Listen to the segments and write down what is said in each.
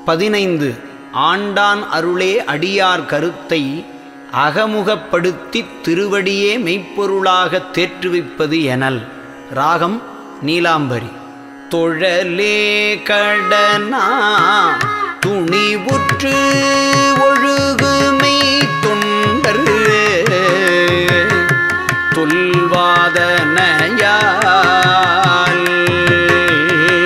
பதினைந்து ஆண்டான் அருளே அடியார் கருத்தை அகமுகப்படுத்தித் திருவடியே மெய்ப்பொருளாகத் தேற்றுவிப்பது எனல் ராகம் நீலாம்பரி தொழலே கடனா துணிவுற்று ஒழுகுமை தொண்டர் தொல்வாதனையால்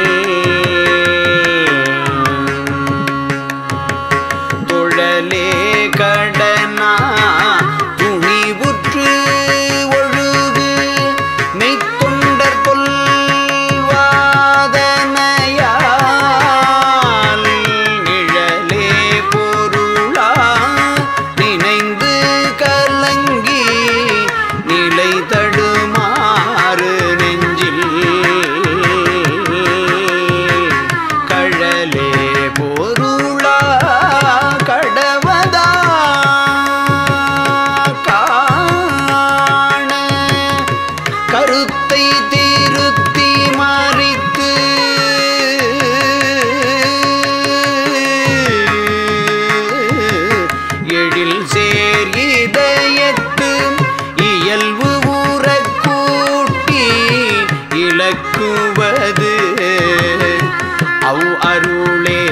தொழலே கடனா துணிவுற்று ஒழுகு மெய்த்தொண்டர் கொல்வாதனையால் நிழலே பொருளா நினைந்து கலங்கி நிலை தடுமாறு நெஞ்சில் கழலே பொருளா கடவதா காண கருத்தை திருத்தி மறித்து எழில் சேர் இதயத்து இயல்பு ஊறக் கூட்டி இலக்குவது அவ் அருளே